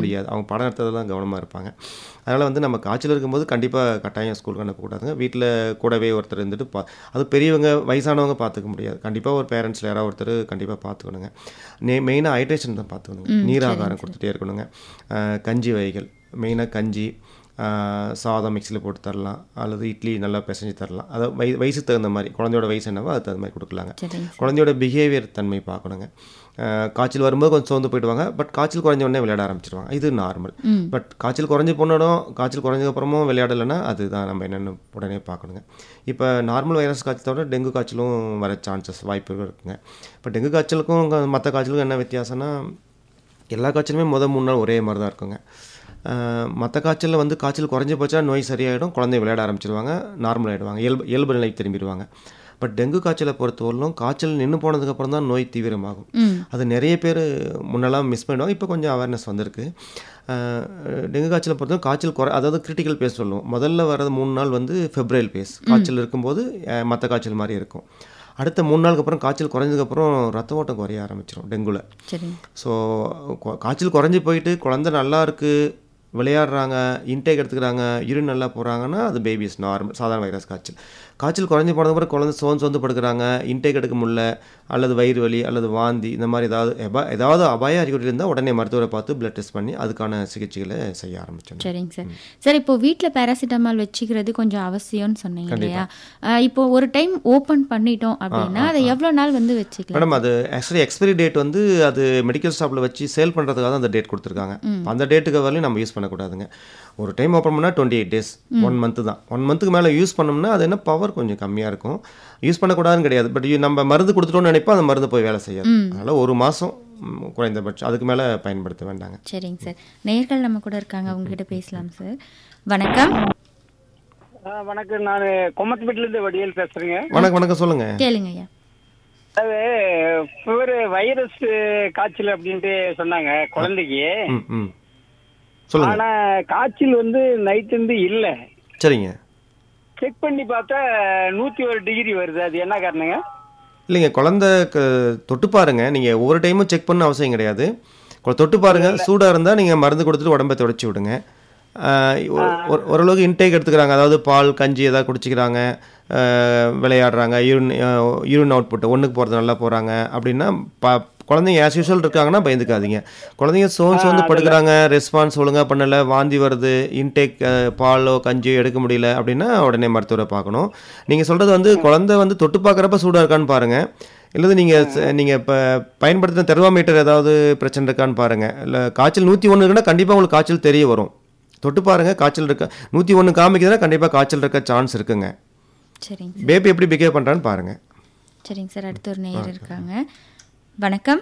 முடியாது அவங்க பாடம் நடத்துறதுலாம் கவனமாக இருப்பாங்க அதனால் வந்து நம்ம காய்ச்சல் இருக்கும்போது கண்டிப்பாக கட்டாயம் ஸ்கூலுக்கு அனுப்பக்கூடாதுங்க வீட்டில் கூடவே ஒருத்தர் இருந்துட்டு பா அது பெரியவங்க வயசானவங்க பார்த்துக்க முடியாது கண்டிப்பாக ஒரு பேரண்ட்ஸில் யாராவது ஒருத்தர் கண்டிப்பாக பார்த்துக்கணுங்க நே மெயினாக ஹைட்ரேஷன் தான் பார்த்துக்கணுங்க நீர் ஆகாரம் கொடுத்துட்டே இருக்கணுங்க அஹ் கஞ்சி வகைகள் மெயினாக கஞ்சி ஆஹ் சாதம் மிக்சியில் போட்டு தரலாம் அல்லது இட்லி நல்லா பிசைஞ்சு தரலாம் அதை வய வயசுக்கு தகுந்த மாதிரி குழந்தையோட வயசு என்னவோ அதுக்கு தகுந்த மாதிரி கொடுக்கலாங்க சரிங்க குழந்தையோட பிஹேவியர் தன்மை பார்க்கணுங்க ஆஹ் காய்ச்சல் வரும்போது கொஞ்சம் சோர்ந்து போயிடுவாங்க பட் காய்ச்சல் குறைஞ்ச உடனே விளையாட ஆரம்பிச்சிருவாங்க இது நார்மல் பட் காய்ச்சல் குறைஞ்சி போனதும் காய்ச்சல் குறைஞ்சதுக்கப்புறமும் விளையாடலைன்னா அதுதான் நம்ம என்னென்னு உடனே பார்க்கணுங்க இப்போ நார்மல் வைரஸ் காய்ச்சலோட டெங்கு காய்ச்சலும் வர சான்சஸ் வாய்ப்புகள் இருக்குங்க இப்போ டெங்கு காய்ச்சலுக்கும் மற்ற காய்ச்சலுக்கும் என்ன வித்தியாசம்னா எல்லா காய்ச்சலுமே முத மூணு நாள் ஒரே மாதிரி தான் இருக்குங்க மற்ற காய்ச்சலில் வந்து காய்ச்சல் குறைஞ்சி போச்சா நோய் சரியாயிடும் குழந்தை விளையாட ஆரம்பிச்சிருவாங்க நார்மல் ஆகிடுவாங்க இயல்பு இயல்பு நிலைக்கு திரும்பிடுவாங்க பட் டெங்கு காய்ச்சலை பொறுத்தவரையிலும் காய்ச்சல் நின்று போனதுக்கப்புறம் தான் நோய் தீவிரமாகும் அது நிறைய பேர் முன்னெல்லாம் மிஸ் பண்ணிடுவாங்க இப்போ கொஞ்சம் அவேர்னஸ் வந்திருக்கு அஹ், டெங்கு காய்ச்சலை பொறுத்தவரை காய்ச்சல் குறை அதாவது கிரிட்டிக்கல் பேஸ் சொல்லுவோம் முதல்ல வர்றது மூணு நாள் வந்து ஃபெப்ரவரி பேஸ் காய்ச்சல் இருக்கும்போது மற்ற காய்ச்சல் மாதிரி இருக்கும் அடுத்த மூணு நாளுக்கு அப்புறம் காய்ச்சல் குறைஞ்சதுக்கப்புறம் ரத்த ஓட்டம் குறைய ஆரம்பிச்சிடும் டெங்குல சரிங்க ஸோ காய்ச்சல் குறைஞ்சி போயிட்டு குழந்தை நல்லா இருக்கு விளையாடுறாங்க இன்டேக் எடுத்துக்கிறாங்க யூரின் நல்லா போகிறாங்கன்னா அது பேபிஸ் நார்மல் சாதாரண வைரஸ் காய்ச்சல் காய்ச்சல் குறைஞ்சி போனதுக்கப்புறம் குழந்தை சோர்ந்து சோர்ந்து படுக்கிறாங்க இன்டேக் எடுக்க முடியல அல்லது வயிறு வலி அல்லது வாந்தி இந்த மாதிரி ஏதாவது எபா- ஏதாவது அபாய அறிகுறி இருந்தால் உடனே மருத்துவரை பார்த்து பிளட் டெஸ்ட் பண்ணி அதுக்கான சிகிச்சைகளை செய்ய ஆரம்பிச்சோம் சரிங்க சார் சார் இப்போ வீட்டில் பேராசிட்டமால் வச்சுக்கிறது கொஞ்சம் அவசியம்னு சொன்னீங்க இல்லையா அஹ், இப்போ ஒரு டைம் ஓப்பன் பண்ணிட்டோம் அப்படின்னா அதை எவ்வளோ நாள் வந்து வச்சுக்கலாம் மேடம் அது ஆக்சுவலி எக்ஸ்பைரி டேட் வந்து அது மெடிக்கல் ஷாப்பில் வச்சு சேல் பண்ணுறதுக்காக தான் அந்த டேட் கொடுத்துருக்காங்க அந்த டேட்டுக்கு வரலையும் நம்ம யூஸ் பண்ணக்கூடாதுங்க ஒரு டைம் ஓப்பன் பண்ணால் twenty eight days one month தான் ஒன் மந்த்துக்கு மேலே யூஸ் பண்ணோம்னா அது என்ன பவர் கொஞ்சம் கம்மியாக இருக்கும் யூஸ் பண்ணக்கூடாதுன்னு கிடையாது பட் நம்ம மருந்து கொடுத்துட்டோம்னு நினைப்போம் அந்த மருந்து போய் வேலை செய்யாது அதனால் ஒரு மாதம் குறைந்தபட்சம் அதுக்கு மேலே பயன்படுத்த வேண்டாங்க சரிங்க சார் நேர்கள் நம்ம கூட இருக்காங்க அவங்க கிட்ட பேசலாம் சார் வணக்கம் ஆ, வணக்கம் நான் கொம்மத்துப்பேட்டிலேருந்து வடிவேல் பேசுறேங்க வணக்கம் வணக்கம் சொல்லுங்கள் கேளுங்க ஐயா அது ஃபீவர் வைரஸ் காய்ச்சல் அப்படின்ட்டு சொன்னாங்க குழந்தைக்கு ம் ம் சொல்லுங்கள் ஆனா காய்ச்சல் வந்து நைட் இருந்து இல்ல சரிங்க செக் பண்ணி பார்த்தா நூத்தி ஒரு டிகிரி வருது அது என்ன காரணங்க இல்லைங்க குழந்தை க- தொட்டு பாருங்க நீங்கள் ஒவ்வொரு டைமும் செக் பண்ண அவசியம் கிடையாது கொ- தொட்டு பாருங்க சூடாக இருந்தால் நீங்கள் மருந்து கொடுத்துட்டு உடம்பை தொடச்சி விடுங்க ஆஹ் ஒரு- ஒரு- ஓரளவுக்கு இன்டேக் எடுத்துக்கிறாங்க அதாவது பால் கஞ்சி ஏதாவது குடிச்சிக்கிறாங்க ஆஹ் விளையாடுறாங்க யூரின் யூரின் அவுட் புட்டு ஒன்றுக்கு போகிறது நல்லா போகிறாங்க அப்படின்னா ப குழந்தைங்க ஆஸ் யூஷுவல் இருக்காங்கன்னா பயந்துக்காதீங்க குழந்தைங்க சோன் சோர்ந்து படுக்கிறாங்க ரெஸ்பான்ஸ் ஒழுங்காக பண்ணலை வாந்தி வருது இன்டேக் பாலோ கஞ்சியோ எடுக்க முடியல அப்படின்னா உடனே மருத்துவரை பார்க்கணும் நீங்கள் சொல்கிறது வந்து குழந்தை வந்து தொட்டு பார்க்குறப்ப சூடாக இருக்கான்னு பாருங்கள் இல்லது நீங்கள் நீங்கள் இப்போ பயன்படுத்தின தெர்மாமீட்டர் ஏதாவது பிரச்சனை இருக்கான்னு பாருங்கள் இல்லை காய்ச்சல் நூற்றி ஒன்று இருக்குன்னா கண்டிப்பாக உங்களுக்கு காய்ச்சல் தெரிய வரும் தொட்டு பாருங்கள் காய்ச்சல் இருக்கா நூற்றி ஒன்று காமிக்குதுன்னா கண்டிப்பாக காய்ச்சல் இருக்க சான்ஸ் இருக்குங்க சரிங்க பேபி எப்படி பிஹேவ் பண்ணுறான்னு பாருங்கள் சரிங்க சார் அடுத்து ஒரு நேயர் இருக்காங்க வணக்கம்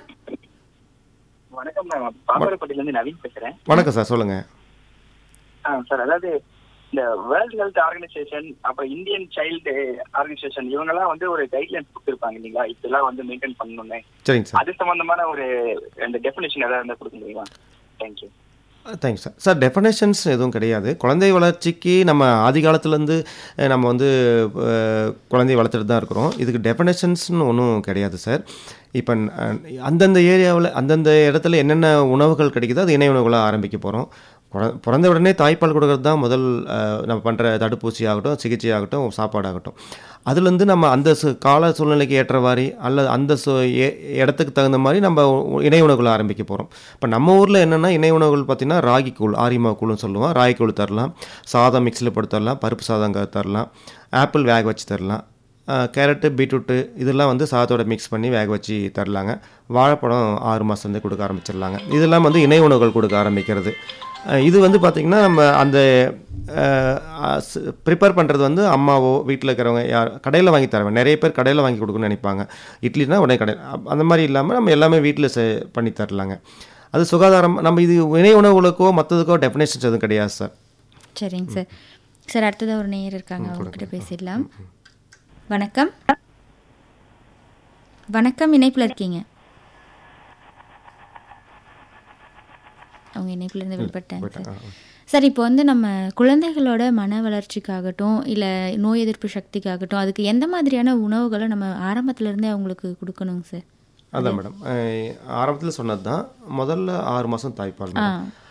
வணக்கம் நான் பாம்பரப்பட்டில இருந்து நவீன் பேசுறேன் வணக்கம் சார் சொல்லுங்கள் ஆ, சார் அதாவது இந்த வேர்ல்ட் ஹெல்த் ஆர்கனைசேஷன் அப்புறம் இந்தியன் சைல்டு ஆர்கனைசேஷன் இவங்கெல்லாம் வந்து ஒரு கைட்லைன்ஸ் கொடுத்துருப்பாங்க இல்லைங்களா இதெல்லாம் வந்து மெயின்டைன் பண்ணணும்னு சரிங்க சார் அது சம்பந்தமான ஒரு அந்த டெஃபினேஷன் ஏதாவது இருந்தா கொடுக்க முடியுமா thank you thanks sir sir definitions எதுவும் கிடையாது குழந்தை வளர்ச்சிக்கு நம்ம ஆதி காலத்துலேருந்து நம்ம வந்து அஹ், குழந்தைய வளர்த்துட்டு தான் இருக்கிறோம் இதுக்கு டெஃபனேஷன்ஸ்னு ஒன்றும் கிடையாது சார் இப்போ அந்தந்த ஏரியாவில் அந்தந்த இடத்துல என்னென்ன உணவுகள் கிடைக்குதோ அது இணை உணவுகளாக ஆரம்பிக்க போகிறோம் பிறந்த உடனே தாய்ப்பால் கொடுக்கறது தான் முதல் அஹ், நம்ம பண்ணுற தடுப்பூசி ஆகட்டும் சிகிச்சை ஆகட்டும் சாப்பாடாகட்டும் அதுலேருந்து நம்ம அந்த சு- கால சூழ்நிலைக்கு ஏற்றவாறு அல்லது அந்த சு எ- இடத்துக்கு தகுந்த மாதிரி நம்ம உ- இணை உணவுகளை ஆரம்பிக்க போகிறோம் இப்போ நம்ம ஊரில் என்னென்னா இணை உணவுகள் பார்த்திங்கன்னா ராகி கூழ் ஆரிமா கூழ்னு சொல்லுவோம் ராகி கூழ் தரலாம் சாதம் மிக்ஸில் போட்டு தரலாம் பருப்பு சாதம் க- தரலாம் ஆப்பிள் வேக வச்சு தரலாம் அஹ், கேரட்டு பீட்ரூட்டு இதெல்லாம் வந்து சாதத்தோட மிக்ஸ் பண்ணி வேக வச்சு தரலாங்க வாழைப்பழம் ஆறு மாதத்துலேருந்தே கொடுக்க ஆரம்பிச்சிடலாங்க இதெல்லாம் வந்து இணை உணவுகள் கொடுக்க ஆரம்பிக்கிறது அஹ், இது வந்து பார்த்திங்கன்னா நம்ம அந்த ப்ரிப்பேர் பண்ணுறது வந்து அம்மாவோ வீட்டில் இருக்கிறவங்க யார் கடையில் வாங்கி தருவேன் நிறைய பேர் கடையில் வாங்கி கொடுக்கணும்னு நினைப்பாங்க இட்லினா உடனே கடை அப்- அந்த மாதிரி இல்லாமல் நம்ம எல்லாமே வீட்டில் செ பண்ணி தரலாங்க அது சுகாதாரம் நம்ம இது இணை உணவுகளுக்கோ மற்றதுக்கோ டெஃபினேஷன்ஸ் எதுவும் கிடையாது சார் சரிங்க சார் சார் அடுத்ததாக ஒரு நேயர் இருக்காங்க அவங்க கிட்ட பேசிடலாம் வணக்கம் வணக்கம் இணைப்பில் இருக்கீங்க அவங்க இணைப்புல இருந்து வெளிப்பட்டாங்க சார் சார் இப்போ வந்து நம்ம குழந்தைகளோட மன வளர்ச்சிக்காகட்டும் இல்லை நோய் எதிர்ப்பு சக்திக்காகட்டும் அதுக்கு எந்த மாதிரியான உணவுகளை நம்ம ஆரம்பத்துல இருந்தே அவங்களுக்கு கொடுக்கணுங்க சார் அதான் மேடம் ஆரம்பத்தில் சொன்னது தான் முதல்ல ஆறு மாதம் தாய்ப்பால் மேடம்.